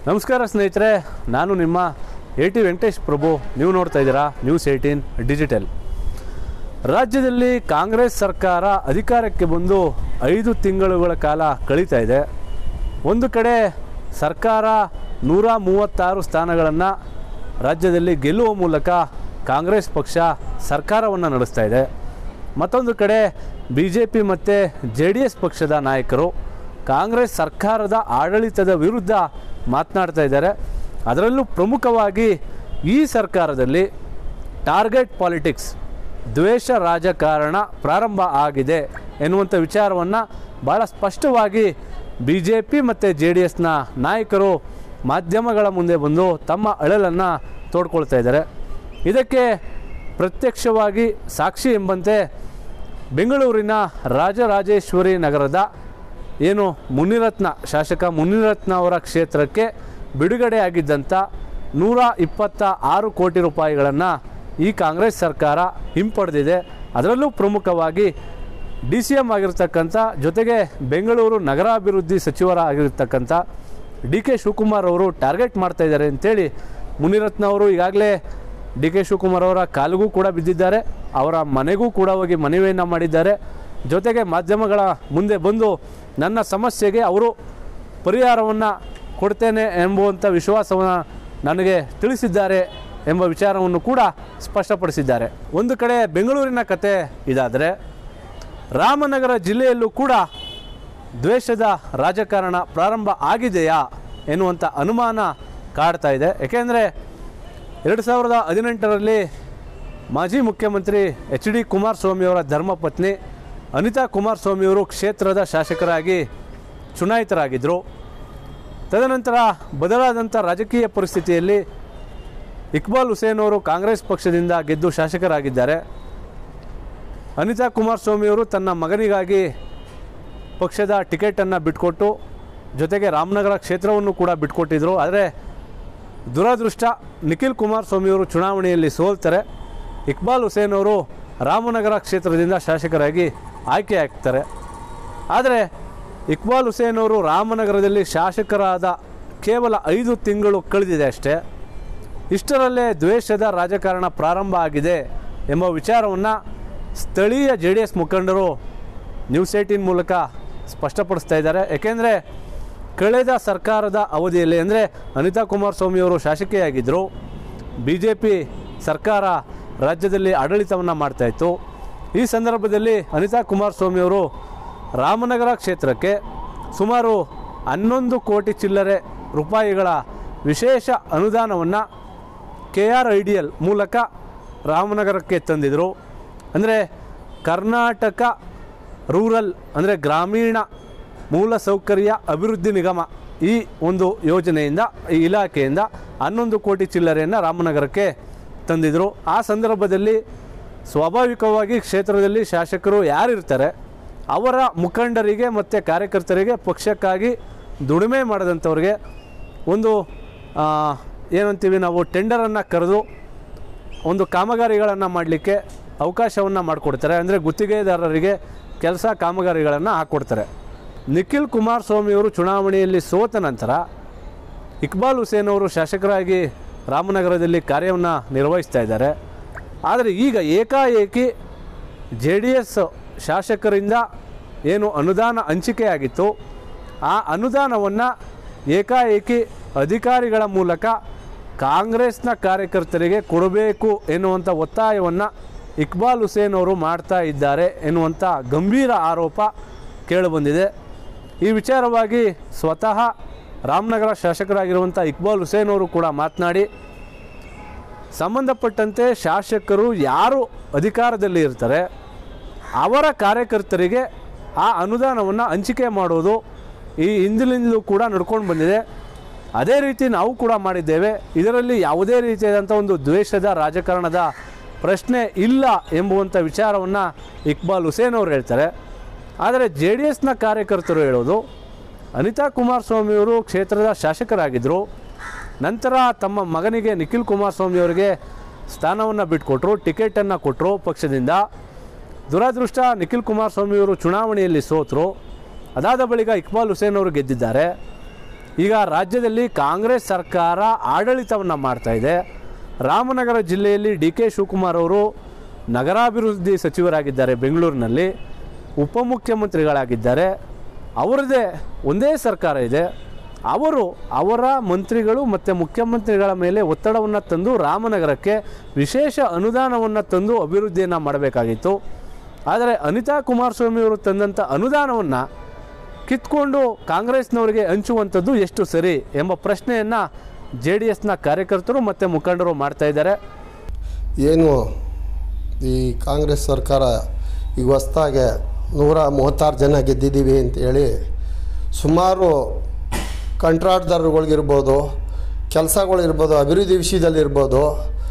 ನಮಸ್ಕಾರ ಸ್ನೇಹಿತರೆ ನಾನು ನಿಮ್ಮ ಎ ಟಿ ವೆಂಕಟೇಶ್ ಪ್ರಭು ನೀವು ನೋಡ್ತಾ ಇದ್ದೀರಾ ನ್ಯೂಸ್ ಏಯ್ಟೀನ್ ಡಿಜಿಟಲ್ ರಾಜ್ಯದಲ್ಲಿ ಕಾಂಗ್ರೆಸ್ ಸರ್ಕಾರ ಅಧಿಕಾರಕ್ಕೆ ಬಂದು ಐದು ತಿಂಗಳುಗಳ ಕಾಲ ಕಳೀತಾ ಇದೆ ಒಂದು ಕಡೆ ಸರ್ಕಾರ ನೂರ ಮೂವತ್ತಾರು ಸ್ಥಾನಗಳನ್ನು ರಾಜ್ಯದಲ್ಲಿ ಗೆಲ್ಲುವ ಮೂಲಕ ಕಾಂಗ್ರೆಸ್ ಪಕ್ಷ ಸರ್ಕಾರವನ್ನು ನಡೆಸ್ತಾ ಇದೆ ಮತ್ತೊಂದು ಕಡೆ ಬಿ ಜೆ ಪಿ ಮತ್ತು ಜೆ ಡಿ ಎಸ್ ಪಕ್ಷದ ನಾಯಕರು ಕಾಂಗ್ರೆಸ್ ಸರ್ಕಾರದ ಆಡಳಿತದ ವಿರುದ್ಧ ಮಾತನಾಡ್ತಾ ಇದ್ದಾರೆ ಅದರಲ್ಲೂ ಪ್ರಮುಖವಾಗಿ ಈ ಸರ್ಕಾರದಲ್ಲಿ ಟಾರ್ಗೆಟ್ ಪಾಲಿಟಿಕ್ಸ್ ದ್ವೇಷ ರಾಜಕಾರಣ ಪ್ರಾರಂಭ ಆಗಿದೆ ಎನ್ನುವಂಥ ವಿಚಾರವನ್ನು ಭಾಳ ಸ್ಪಷ್ಟವಾಗಿ ಬಿ ಜೆ ಪಿ ಮತ್ತು ಜೆ ಡಿ ಎಸ್ನ ನಾಯಕರು ಮಾಧ್ಯಮಗಳ ಮುಂದೆ ಬಂದು ತಮ್ಮ ಅಳಲನ್ನು ತೋಡ್ಕೊಳ್ತಾ ಇದ್ದಾರೆ ಇದಕ್ಕೆ ಪ್ರತ್ಯಕ್ಷವಾಗಿ ಸಾಕ್ಷಿ ಎಂಬಂತೆ ಬೆಂಗಳೂರಿನ ರಾಜರಾಜೇಶ್ವರಿ ನಗರದ ಏನು ಮುನಿರತ್ನ ಶಾಸಕ ಮುನಿರತ್ನ ಅವರ ಕ್ಷೇತ್ರಕ್ಕೆ ಬಿಡುಗಡೆಯಾಗಿದ್ದಂಥ ನೂರ ಇಪ್ಪತ್ತ ಆರು ಕೋಟಿ ರೂಪಾಯಿಗಳನ್ನು ಈ ಕಾಂಗ್ರೆಸ್ ಸರ್ಕಾರ ಹಿಂಪಡೆದಿದೆ ಅದರಲ್ಲೂ ಪ್ರಮುಖವಾಗಿ ಡಿ ಸಿ ಎಮ್ ಆಗಿರ್ತಕ್ಕಂಥ ಜೊತೆಗೆ ಬೆಂಗಳೂರು ನಗರಾಭಿವೃದ್ಧಿ ಸಚಿವರಾಗಿರ್ತಕ್ಕಂಥ ಡಿ ಕೆ ಶಿವಕುಮಾರ್ ಅವರು ಟಾರ್ಗೆಟ್ ಮಾಡ್ತಾ ಇದ್ದಾರೆ ಅಂತೇಳಿ ಮುನಿರತ್ನ ಅವರು ಈಗಾಗಲೇ ಡಿ ಕೆ ಶಿವಕುಮಾರ್ ಅವರ ಕಾಲಿಗೂ ಕೂಡ ಬಿದ್ದಿದ್ದಾರೆ ಅವರ ಮನೆಗೂ ಕೂಡ ಹೋಗಿ ಮನವಿಯನ್ನು ಮಾಡಿದ್ದಾರೆ ಜೊತೆಗೆ ಮಾಧ್ಯಮಗಳ ಮುಂದೆ ಬಂದು ನನ್ನ ಸಮಸ್ಯೆಗೆ ಅವರು ಪರಿಹಾರವನ್ನು ಕೊಡ್ತೇನೆ ಎಂಬುವಂಥ ವಿಶ್ವಾಸವನ್ನು ನನಗೆ ತಿಳಿಸಿದ್ದಾರೆ ಎಂಬ ವಿಚಾರವನ್ನು ಕೂಡ ಸ್ಪಷ್ಟಪಡಿಸಿದ್ದಾರೆ ಒಂದು ಕಡೆ ಬೆಂಗಳೂರಿನ ಕತೆ ಇದಾದರೆ ರಾಮನಗರ ಜಿಲ್ಲೆಯಲ್ಲೂ ಕೂಡ ದ್ವೇಷದ ರಾಜಕಾರಣ ಪ್ರಾರಂಭ ಆಗಿದೆಯಾ ಎನ್ನುವಂಥ ಅನುಮಾನ ಕಾಡ್ತಾ ಇದೆ ಏಕೆಂದರೆ ಎರಡು ಸಾವಿರದ ಹದಿನೆಂಟರಲ್ಲಿ ಮಾಜಿ ಮುಖ್ಯಮಂತ್ರಿ ಎಚ್ ಡಿ ಕುಮಾರಸ್ವಾಮಿಯವರ ಧರ್ಮಪತ್ನಿ ಅನಿತಾ ಕುಮಾರಸ್ವಾಮಿಯವರು ಕ್ಷೇತ್ರದ ಶಾಸಕರಾಗಿ ಚುನಾಯಿತರಾಗಿದ್ದರು ತದನಂತರ ಬದಲಾದಂಥ ರಾಜಕೀಯ ಪರಿಸ್ಥಿತಿಯಲ್ಲಿ ಇಕ್ಬಾಲ್ ಹುಸೇನ್ ಅವರು ಕಾಂಗ್ರೆಸ್ ಪಕ್ಷದಿಂದ ಗೆದ್ದು ಶಾಸಕರಾಗಿದ್ದಾರೆ ಅನಿತಾ ಕುಮಾರಸ್ವಾಮಿಯವರು ತನ್ನ ಮಗನಿಗಾಗಿ ಪಕ್ಷದ ಟಿಕೆಟನ್ನು ಬಿಟ್ಕೊಟ್ಟು ಜೊತೆಗೆ ರಾಮನಗರ ಕ್ಷೇತ್ರವನ್ನು ಕೂಡ ಬಿಟ್ಕೊಟ್ಟಿದ್ರು ಆದರೆ ದುರದೃಷ್ಟ ನಿಖಿಲ್ ಕುಮಾರಸ್ವಾಮಿಯವರು ಚುನಾವಣೆಯಲ್ಲಿ ಸೋಲ್ತಾರೆ ಇಕ್ಬಾಲ್ ಹುಸೇನ್ ಅವರು ರಾಮನಗರ ಕ್ಷೇತ್ರದಿಂದ ಶಾಸಕರಾಗಿ ಆಯ್ಕೆ ಆಗ್ತಾರೆ ಆದರೆ ಇಕ್ಬಾಲ್ ಹುಸೇನ್ ಅವರು ರಾಮನಗರದಲ್ಲಿ ಶಾಸಕರಾದ ಕೇವಲ ಐದು ತಿಂಗಳು ಕಳೆದಿದೆ ಅಷ್ಟೇ ಇಷ್ಟರಲ್ಲೇ ದ್ವೇಷದ ರಾಜಕಾರಣ ಪ್ರಾರಂಭ ಆಗಿದೆ ಎಂಬ ವಿಚಾರವನ್ನು ಸ್ಥಳೀಯ ಜೆ ಡಿ ಎಸ್ ಮುಖಂಡರು ನ್ಯೂಸ್ ಏಯ್ಟೀನ್ ಮೂಲಕ ಸ್ಪಷ್ಟಪಡಿಸ್ತಾ ಇದ್ದಾರೆ ಏಕೆಂದರೆ ಕಳೆದ ಸರ್ಕಾರದ ಅವಧಿಯಲ್ಲಿ ಅಂದರೆ ಅನಿತಾ ಕುಮಾರಸ್ವಾಮಿಯವರು ಶಾಸಕಿಯಾಗಿದ್ದರು ಬಿ ಜೆ ಪಿ ಸರ್ಕಾರ ರಾಜ್ಯದಲ್ಲಿ ಆಡಳಿತವನ್ನು ಮಾಡ್ತಾಯಿತ್ತು ಈ ಸಂದರ್ಭದಲ್ಲಿ ಅನಿತಾ ಕುಮಾರಸ್ವಾಮಿಯವರು ರಾಮನಗರ ಕ್ಷೇತ್ರಕ್ಕೆ ಸುಮಾರು ಹನ್ನೊಂದು ಕೋಟಿ ಚಿಲ್ಲರೆ ರೂಪಾಯಿಗಳ ವಿಶೇಷ ಅನುದಾನವನ್ನು K R I D L ಮೂಲಕ ರಾಮನಗರಕ್ಕೆ ತಂದಿದ್ದರು ಅಂದರೆ ಕರ್ನಾಟಕ ರೂರಲ್ ಅಂದರೆ ಗ್ರಾಮೀಣ ಮೂಲಸೌಕರ್ಯ ಅಭಿವೃದ್ಧಿ ನಿಗಮ ಈ ಒಂದು ಯೋಜನೆಯಿಂದ ಈ ಇಲಾಖೆಯಿಂದ ಹನ್ನೊಂದು ಕೋಟಿ ಚಿಲ್ಲರೆಯನ್ನು ರಾಮನಗರಕ್ಕೆ ತಂದಿದ್ದರು ಆ ಸಂದರ್ಭದಲ್ಲಿ ಸ್ವಾಭಾವಿಕವಾಗಿ ಕ್ಷೇತ್ರದಲ್ಲಿ ಶಾಸಕರು ಯಾರಿರ್ತಾರೆ ಅವರ ಮುಖಂಡರಿಗೆ ಮತ್ತು ಕಾರ್ಯಕರ್ತರಿಗೆ ಪಕ್ಷಕ್ಕಾಗಿ ದುಡಿಮೆ ಮಾಡಿದಂಥವ್ರಿಗೆ ಒಂದು ಆ, ಏನಂತೀವಿ ನಾವು ಟೆಂಡರನ್ನು ಕರೆದು ಒಂದು ಕಾಮಗಾರಿಗಳನ್ನು ಮಾಡಲಿಕ್ಕೆ ಅವಕಾಶವನ್ನು ಮಾಡಿಕೊಡ್ತಾರೆ ಅಂದರೆ ಗುತ್ತಿಗೆದಾರರಿಗೆ ಕೆಲಸ ಕಾಮಗಾರಿಗಳನ್ನು ಹಾಕ್ಕೊಡ್ತಾರೆ ನಿಖಿಲ್ ಕುಮಾರಸ್ವಾಮಿಯವರು ಚುನಾವಣೆಯಲ್ಲಿ ಸೋತ ನಂತರ ಇಕ್ಬಾಲ್ ಹುಸೇನ್ ಅವರು ಶಾಸಕರಾಗಿ ರಾಮನಗರದಲ್ಲಿ ಕಾರ್ಯವನ್ನು ನಿರ್ವಹಿಸ್ತಾ ಇದ್ದಾರೆ ಆದರೆ ಈಗ ಏಕಾಏಕಿ ಜೆ ಡಿ ಎಸ್ ಶಾಸಕರಿಂದ ಏನು ಅನುದಾನ ಹಂಚಿಕೆಯಾಗಿತ್ತು ಆ ಅನುದಾನವನ್ನು ಏಕಾಏಕಿ ಅಧಿಕಾರಿಗಳ ಮೂಲಕ ಕಾಂಗ್ರೆಸ್ನ ಕಾರ್ಯಕರ್ತರಿಗೆ ಕೊಡಬೇಕು ಎನ್ನುವಂಥ ಒತ್ತಾಯವನ್ನು ಇಕ್ಬಾಲ್ ಹುಸೇನ್ ಅವರು ಮಾಡ್ತಾ ಇದ್ದಾರೆ ಎನ್ನುವಂಥ ಗಂಭೀರ ಆರೋಪ ಕೇಳಿಬಂದಿದೆ ಈ ವಿಚಾರವಾಗಿ ಸ್ವತಃ ರಾಮನಗರ ಶಾಸಕರಾಗಿರುವಂಥ ಇಕ್ಬಾಲ್ ಹುಸೇನ್ ಅವರು ಕೂಡ ಮಾತನಾಡಿ ಸಂಬಂಧಪಟ್ಟಂತೆ ಶಾಸಕರು ಯಾರು ಅಧಿಕಾರದಲ್ಲಿ ಇರ್ತಾರೆ ಅವರ ಕಾರ್ಯಕರ್ತರಿಗೆ ಆ ಅನುದಾನವನ್ನು ಹಂಚಿಕೆ ಮಾಡೋದು ಈ ಹಿಂದಿನಿಂದಲೂ ಕೂಡ ನಡ್ಕೊಂಡು ಬಂದಿದೆ ಅದೇ ರೀತಿ ನಾವು ಕೂಡ ಮಾಡಿದ್ದೇವೆ ಇದರಲ್ಲಿ ಯಾವುದೇ ರೀತಿಯಾದಂಥ ಒಂದು ದ್ವೇಷದ ರಾಜಕಾರಣದ ಪ್ರಶ್ನೆ ಇಲ್ಲ ಎಂಬುವಂಥ ವಿಚಾರವನ್ನು ಇಕ್ಬಾಲ್ ಹುಸೇನ್ ಅವರು ಹೇಳ್ತಾರೆ ಆದರೆ ಜೆ ಡಿ ಎಸ್ನ ಕಾರ್ಯಕರ್ತರು ಹೇಳೋದು ಅನಿತಾ ಕುಮಾರಸ್ವಾಮಿಯವರು ಕ್ಷೇತ್ರದ ಶಾಸಕರಾಗಿದ್ದರು ನಂತರ ತಮ್ಮ ಮಗನಿಗೆ ನಿಖಿಲ್ ಕುಮಾರಸ್ವಾಮಿ ಅವರಿಗೆ ಸ್ಥಾನವನ್ನು ಬಿಟ್ಕೊಟ್ರು ಟಿಕೆಟನ್ನು ಕೊಟ್ಟರು ಪಕ್ಷದಿಂದ ದುರಾದೃಷ್ಟ ನಿಖಿಲ್ ಕುಮಾರಸ್ವಾಮಿಯವರು ಚುನಾವಣೆಯಲ್ಲಿ ಸೋತರು ಅದಾದ ಬಳಿಕ ಇಕ್ಬಾಲ್ ಹುಸೇನ್ ಅವರು ಗೆದ್ದಿದ್ದಾರೆ ಈಗ ರಾಜ್ಯದಲ್ಲಿ ಕಾಂಗ್ರೆಸ್ ಸರ್ಕಾರ ಆಡಳಿತವನ್ನು ಮಾಡ್ತಾ ಇದೆ ರಾಮನಗರ ಜಿಲ್ಲೆಯಲ್ಲಿ ಡಿ ಕೆ ಶಿವಕುಮಾರ್ ಅವರು ನಗರಾಭಿವೃದ್ಧಿ ಸಚಿವರಾಗಿದ್ದಾರೆ ಬೆಂಗಳೂರಿನಲ್ಲಿ ಉಪಮುಖ್ಯಮಂತ್ರಿಗಳಾಗಿದ್ದಾರೆ ಅವರದೇ ಒಂದೇ ಸರ್ಕಾರ ಇದೆ ಅವರು ಅವರ ಮಂತ್ರಿಗಳು ಮತ್ತು ಮುಖ್ಯಮಂತ್ರಿಗಳ ಮೇಲೆ ಒತ್ತಡವನ್ನು ತಂದು ರಾಮನಗರಕ್ಕೆ ವಿಶೇಷ ಅನುದಾನವನ್ನು ತಂದು ಅಭಿವೃದ್ಧಿಯನ್ನು ಮಾಡಬೇಕಾಗಿತ್ತು ಆದರೆ ಅನಿತಾ ಕುಮಾರಸ್ವಾಮಿ ಅವರು ತಂದಂಥ ಅನುದಾನವನ್ನು ಕಿತ್ಕೊಂಡು ಕಾಂಗ್ರೆಸ್ನವರಿಗೆ ಹಂಚುವಂಥದ್ದು ಎಷ್ಟು ಸರಿ ಎಂಬ ಪ್ರಶ್ನೆಯನ್ನು ಜೆ ಡಿ ಎಸ್ನ ಕಾರ್ಯಕರ್ತರು ಮತ್ತು ಮುಖಂಡರು ಮಾಡ್ತಾ ಇದ್ದಾರೆ ಏನು ಈ ಕಾಂಗ್ರೆಸ್ ಸರ್ಕಾರ ಈಗ ಹೊಸ್ದಾಗೆ ನೂರ ಮೂವತ್ತಾರು ಜನ ಗೆದ್ದಿದ್ದೀವಿ ಅಂತೇಳಿ ಸುಮಾರು ಕಂಟ್ರಾಟ್ದಾರರುಗಳಿಗಿರ್ಬೋದು ಕೆಲಸಗಳಿರ್ಬೋದು ಅಭಿವೃದ್ಧಿ ವಿಷಯದಲ್ಲಿರ್ಬೋದು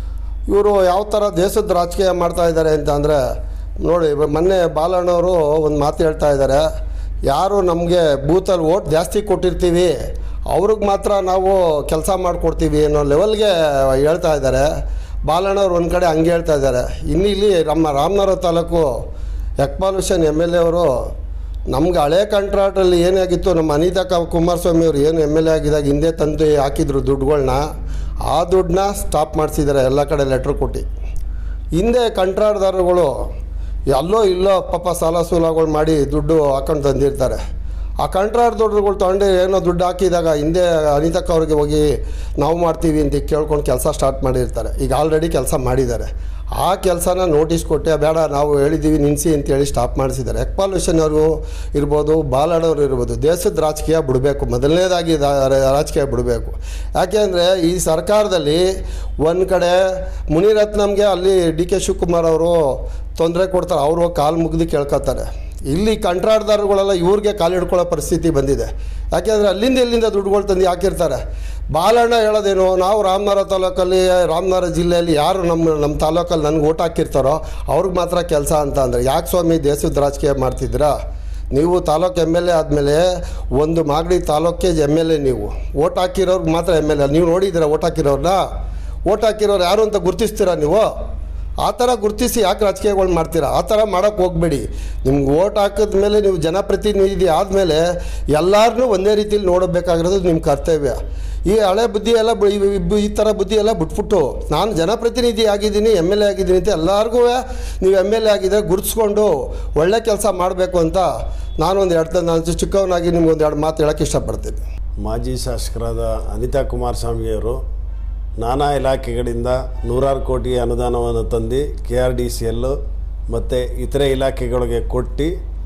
ಇವರು ಯಾವ ಥರ ದೇಶದ ರಾಜಕೀಯ ಮಾಡ್ತಾ ಇದ್ದಾರೆ ಅಂತ ಅಂದರೆ ನೋಡಿ ಇವ- ಮೊನ್ನೆ ಬಾಲಣ್ಣವರು ಒಂದು ಮಾತು ಹೇಳ್ತಾ ಇದ್ದಾರೆ ಯಾರು ನಮಗೆ ಬೂತಲ್ಲಿ ಓಟ್ ಜಾಸ್ತಿ ಕೊಟ್ಟಿರ್ತೀವಿ ಅವ್ರಿಗೆ ಮಾತ್ರ ನಾವು ಕೆಲಸ ಮಾಡಿಕೊಡ್ತೀವಿ ಅನ್ನೋ ಲೆವೆಲ್ಗೆ ಹೇಳ್ತಾ ಇದ್ದಾರೆ ಬಾಲಣ್ಣವ್ರು ಒಂದು ಕಡೆ ಹಂಗೆ ಹೇಳ್ತಾ ಇದ್ದಾರೆ ಇನ್ನು ಇಲ್ಲಿ ನಮ್ಮ ರಾಮನಗರ ತಾಲೂಕು Iqbal Hussain M L A ಅವರು ನಮ್ಗೆ ಹಳೆ ಕಾಂಟ್ರಾಕ್ಟಲ್ಲಿ ಏನಾಗಿತ್ತು ನಮ್ಮ ಅನಿತಾ ಕ- ಕುಮಾರಸ್ವಾಮಿ ಅವರು ಏನು ಎಮ್ ಎಲ್ ಎ ಆಗಿದಾಗ ಹಿಂದೆ ತಂದು ಹಾಕಿದ್ರು ದುಡ್ಡುಗಳ್ನ ಆ ದುಡ್ಡನ್ನ ಸ್ಟಾಪ್ ಮಾಡಿಸಿದ್ದಾರೆ ಎಲ್ಲ ಕಡೆ ಲೆಟ್ರ್ ಕೊಟ್ಟು ಹಿಂದೆ ಕಂಟ್ರಾಟ್ದಾರರುಗಳು ಎಲ್ಲೋ ಇಲ್ಲೋ ಪಾಪ ಸಾಲ ಸೂಲಗಳು ಮಾಡಿ ದುಡ್ಡು ಹಾಕೊಂಡು ತಂದಿರ್ತಾರೆ ಆ ಕಂಟ್ರಾಟ್ ದುಡ್ಡುಗಳು ತೊಗೊಂಡು ಏನೋ ದುಡ್ಡು ಹಾಕಿದಾಗ ಹಿಂದೆ ಅನಿತಕ್ಕ ಅವ್ರಿಗೆ ಹೋಗಿ ನಾವು ಮಾಡ್ತೀವಿ ಅಂತ ಕೇಳ್ಕೊಂಡು ಕೆಲಸ ಸ್ಟಾರ್ಟ್ ಮಾಡಿರ್ತಾರೆ ಈಗ ಆಲ್ರೆಡಿ ಕೆಲಸ ಮಾಡಿದ್ದಾರೆ ಆ ಕೆಲಸನ ನೋಟಿಸ್ ಕೊಟ್ಟೆ ಬೇಡ ನಾವು ಹೇಳಿದ್ದೀವಿ ನಿಲ್ಲಿಸಿ ಅಂತೇಳಿ ಸ್ಟಾಪ್ ಮಾಡಿಸಿದ್ದಾರೆ ಎಕ್ಪಾಲ್ ಹುಸೇನ್ ಅವರು ಇರ್ಬೋದು ಬಾಲಣ್ಣವ್ರು ಇರ್ಬೋದು ದೇಶದ ರಾಜಕೀಯ ಬಿಡಬೇಕು ಮೊದಲನೇದಾಗಿ ರಾ- ರಾ- ರಾಜಕೀಯ ಬಿಡಬೇಕು ಯಾಕೆಂದರೆ ಈ ಸರ್ಕಾರದಲ್ಲಿ ಒಂದು ಕಡೆ ಮುನಿರತ್ನಮ್ಗೆ ಅಲ್ಲಿ ಡಿ ಕೆ ಶಿವಕುಮಾರ್ ಅವರು ತೊಂದರೆ ಕೊಡ್ತಾರೆ ಅವರು ಕಾಲು ಮುಗಿದು ಕೇಳ್ಕೊತಾರೆ ಇಲ್ಲಿ ಕಂಟ್ರಾಟ್ದಾರಗಳೆಲ್ಲ ಇವ್ರಿಗೆ ಕಾಲು ಹಿಡ್ಕೊಳ್ಳೋ ಪರಿಸ್ಥಿತಿ ಬಂದಿದೆ ಯಾಕೆಂದರೆ ಅಲ್ಲಿಂದ ಇಲ್ಲಿಂದ ದುಡ್ಡುಗಳು ತಂದು ಹಾಕಿರ್ತಾರೆ ಬಾಲಣ್ಣ ಹೇಳೋದೇನು ನಾವು ರಾಮನಗರ ತಾಲೂಕಲ್ಲಿ ರಾಮನಗರ ಜಿಲ್ಲೆಯಲ್ಲಿ ಯಾರು ನಮ್ಮ ನಮ್ಮ ತಾಲೂಕಲ್ಲಿ ನನಗೆ ಓಟ್ ಹಾಕಿರ್ತಾರೋ ಅವ್ರಿಗೆ ಮಾತ್ರ ಕೆಲಸ ಅಂತ ಅಂದರೆ ಯಾಕೆ ಸ್ವಾಮಿ ದೇಶದ ರಾಜಕೀಯ ಮಾಡ್ತಿದ್ದೀರಾ ನೀವು ತಾಲೂಕು ಎಮ್ ಎಲ್ ಎ ಆದಮೇಲೆ ಒಂದು ಮಾಗಡಿ ತಾಲೂಕೇ ಎಮ್ ಎಲ್ ಎ ನೀವು ಓಟ್ ಹಾಕಿರೋರ್ಗೆ ಮಾತ್ರ ಎಮ್ ಎಲ್ ಎ ನೀವು ನೋಡಿದ್ದೀರಾ ಓಟ್ ಹಾಕಿರೋರನ್ನ ಓಟ್ ಹಾಕಿರೋರು ಯಾರು ಅಂತ ಗುರುತಿಸ್ತೀರಾ ನೀವು ಆ ಥರ ಗುರುತಿಸಿ ಯಾಕೆ ರಾಜಕೀಯಗಳು ಮಾಡ್ತೀರಾ ಆ ಥರ ಮಾಡೋಕ್ಕೆ ಹೋಗಬೇಡಿ ನಿಮ್ಗೆ ಓಟ್ ಹಾಕಿದ ಮೇಲೆ ನೀವು ಜನಪ್ರತಿನಿಧಿ ಆದಮೇಲೆ ಎಲ್ಲರನ್ನೂ ಒಂದೇ ರೀತಿಯಲ್ಲಿ ನೋಡಬೇಕಾಗಿರೋದು ನಿಮ್ಮ ಕರ್ತವ್ಯ ಈ ಹಳೆ ಬುದ್ಧಿ ಎಲ್ಲ ಬ- ಇವ್- ಇವ್- ಈ ಥರ ಬುದ್ಧಿ ಎಲ್ಲ ಬಿಟ್ಬಿಟ್ಟು ನಾನು ಜನಪ್ರತಿನಿಧಿ ಆಗಿದ್ದೀನಿ ಎಮ್ ಎಲ್ ಎ ಆಗಿದ್ದೀನಿ ಅಂತ ಎಲ್ಲರಿಗೂ ನೀವು ಎಮ್ ಎಲ್ ಎ ಆಗಿದ್ದರೆ ಗುರುತಿಸ್ಕೊಂಡು ಒಳ್ಳೆ ಕೆಲಸ ಮಾಡಬೇಕು ಅಂತ ನಾನೊಂದು ಎರಡು ನಾನು ಚಿಕ್ಕವನಾಗಿ ನಿಮ್ಗೊಂದು ಎರಡು ಮಾತು ಹೇಳೋಕ್ಕೆ ಇಷ್ಟಪಡ್ತೀನಿ ಮಾಜಿ ಶಾಸಕರಾದ ಅನಿತಾ ಕುಮಾರಸ್ವಾಮಿಯವರು ನಾನಾ ಇಲಾಖೆಗಳಿಂದ ನೂರಾರು ಕೋಟಿ ಅನುದಾನವನ್ನು ತಂದು ಕೆ ಆರ್ ಡಿ ಸಿ ಎಲ್ಲು ಮತ್ತು ಇತರೆ ಇಲಾಖೆಗಳಿಗೆ ಕೊಟ್ಟು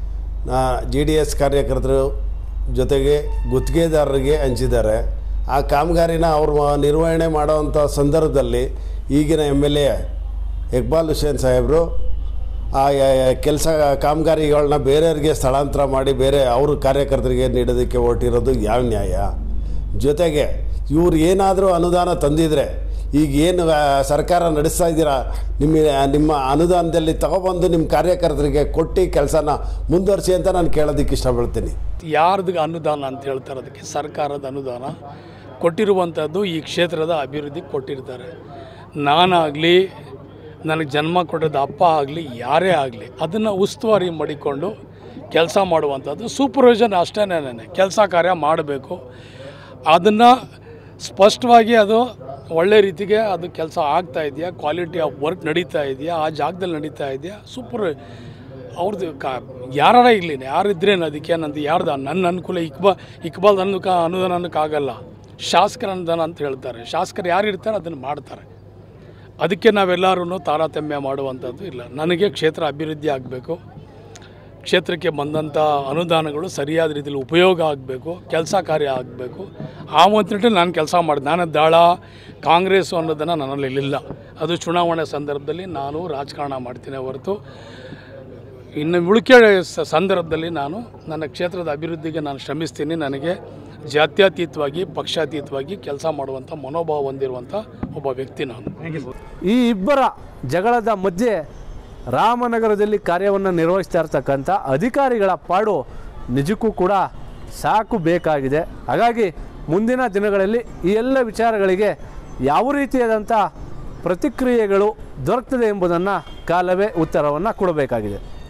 ನಾ ಜಿ ಡಿ ಎಸ್ ಕಾರ್ಯಕರ್ತರು ಜೊತೆಗೆ ಗುತ್ತಿಗೆದಾರರಿಗೆ ಹಂಚಿದ್ದಾರೆ ಆ ಕಾಮಗಾರಿನ ಅವರು ನಿರ್ವಹಣೆ ಮಾಡೋವಂಥ ಸಂದರ್ಭದಲ್ಲಿ ಈಗಿನ M L A Iqbal Hussain ಸಾಹೇಬರು ಆ ಕೆಲಸ ಕಾಮಗಾರಿಗಳನ್ನ ಬೇರೆಯವ್ರಿಗೆ ಸ್ಥಳಾಂತರ ಮಾಡಿ ಬೇರೆ ಅವ್ರ ಕಾರ್ಯಕರ್ತರಿಗೆ ನೀಡೋದಕ್ಕೆ ಹೊರಟಿರೋದು ಯಾವ ನ್ಯಾಯ ಜೊತೆಗೆ ಇವ್ರು ಏನಾದರೂ ಅನುದಾನ ತಂದಿದ್ರೆ ಈಗ ಏನು ಆ, ಸರ್ಕಾರ ನಡೆಸ್ತಾ ಇದ್ದೀರಾ ನಿಮ್ಮ ನಿಮ್ಮ ಅನುದಾನದಲ್ಲಿ ತಗೊಬಂದು ನಿಮ್ಮ ಕಾರ್ಯಕರ್ತರಿಗೆ ಕೊಟ್ಟು ಕೆಲಸನ ಮುಂದುವರಿಸಿ ಅಂತ ನಾನು ಕೇಳೋದಕ್ಕೆ ಇಷ್ಟಪಡ್ತೀನಿ ಯಾರ್ದು ಅನುದಾನ ಅಂತ ಹೇಳ್ತಾರೆ ಅದಕ್ಕೆ ಸರ್ಕಾರದ ಅನುದಾನ ಕೊಟ್ಟಿರುವಂಥದ್ದು ಈ ಕ್ಷೇತ್ರದ ಅಭಿವೃದ್ಧಿಗೆ ಕೊಟ್ಟಿರ್ತಾರೆ ನಾನಾಗಲಿ ನನಗೆ ಜನ್ಮ ಕೊಟ್ಟಿದ್ದ ಅಪ್ಪ ಆಗಲಿ ಯಾರೇ ಆಗಲಿ ಅದನ್ನು ಉಸ್ತುವಾರಿ ಮಾಡಿಕೊಂಡು ಕೆಲಸ ಮಾಡುವಂಥದ್ದು ಸೂಪರ್ವಿಷನ್ ಅಷ್ಟೇನೆ ಕೆಲಸ ಕಾರ್ಯ ಮಾಡಬೇಕು ಅದನ್ನು ಸ್ಪಷ್ಟವಾಗಿ ಅದು ಒಳ್ಳೆ ರೀತಿಗೆ ಅದು ಕೆಲಸ ಆಗ್ತಾ ಇದೆಯಾ ಕ್ವಾಲಿಟಿ ಆಫ್ ವರ್ಕ್ ನಡೀತಾ ಇದೆಯಾ ಆ ಜಾಗದಲ್ಲಿ ನಡೀತಾ ಇದೆಯಾ ಸೂಪರ್ ಅವ್ರದ್ದು ಕಾ ಯಾರ ಇರಲಿ ಯಾರಿದ್ರೇನು ಅದಕ್ಕೇನಂತ ಯಾರ್ದು ನನ್ನ ಅನುಕೂಲ ಇಕ್ಬಾ ಇಕ್ಬಾಲ್ ಅನ್ನೋಕೆ ಅನುದಾನ ಅನ್ನೋಕ್ಕಾಗಲ್ಲ ಶಾಸಕರ ಅನುದಾನ ಅಂತ ಹೇಳ್ತಾರೆ ಶಾಸಕರು ಯಾರು ಇರ್ತಾರೆ ಅದನ್ನು ಮಾಡ್ತಾರೆ ಅದಕ್ಕೆ ನಾವೆಲ್ಲರೂ ತಾರತಮ್ಯ ಮಾಡುವಂಥದ್ದು ಇಲ್ಲ ನನಗೆ ಕ್ಷೇತ್ರ ಅಭಿವೃದ್ಧಿ ಆಗಬೇಕು ಕ್ಷೇತ್ರಕ್ಕೆ ಬಂದಂಥ ಅನುದಾನಗಳು ಸರಿಯಾದ ರೀತಿಯಲ್ಲಿ ಉಪಯೋಗ ಆಗಬೇಕು ಕೆಲಸ ಕಾರ್ಯ ಆಗಬೇಕು ಆ ಒಂದು ನಿಟ್ಟಿನಲ್ಲಿ ನಾನು ಕೆಲಸ ಮಾಡಿದೆ ನಾನು ದಾಳ ಕಾಂಗ್ರೆಸ್ಸು ಅನ್ನೋದನ್ನು ನನ್ನಲ್ಲಿ ಇಲ್ಲ ಅದು ಚುನಾವಣೆ ಸಂದರ್ಭದಲ್ಲಿ ನಾನು ರಾಜಕಾರಣ ಮಾಡ್ತೀನಿ ಹೊರತು ಇನ್ನು ಉಳಿಕೆ ಸ- ಸಂದರ್ಭದಲ್ಲಿ ನಾನು ನನ್ನ ಕ್ಷೇತ್ರದ ಅಭಿವೃದ್ಧಿಗೆ ನಾನು ಶ್ರಮಿಸ್ತೀನಿ ನನಗೆ ಜಾತ್ಯತೀತವಾಗಿ ಪಕ್ಷಾತೀತವಾಗಿ ಕೆಲಸ ಮಾಡುವಂಥ ಮನೋಭಾವ ಹೊಂದಿರುವಂಥ ಒಬ್ಬ ವ್ಯಕ್ತಿ ನಾನು ಈ ಇಬ್ಬರ ಜಗಳದ ಮಧ್ಯೆ ರಾಮನಗರದಲ್ಲಿ ಕಾರ್ಯವನ್ನು ನಿರ್ವಹಿಸ್ತಾ ಇರ್ತಕ್ಕಂಥ ಅಧಿಕಾರಿಗಳ ಪಾಡು ನಿಜಕ್ಕೂ ಕೂಡ ಸಾಕು ಬೇಕಾಗಿದೆ ಹಾಗಾಗಿ ಮುಂದಿನ ದಿನಗಳಲ್ಲಿ ಈ ಎಲ್ಲ ವಿಚಾರಗಳಿಗೆ ಯಾವ ರೀತಿಯಾದಂಥ ಪ್ರತಿಕ್ರಿಯೆಗಳು ದೊರಕ್ತದೆ ಎಂಬುದನ್ನು ಕಾಲವೇ ಉತ್ತರವನ್ನು ಕೊಡಬೇಕಾಗಿದೆ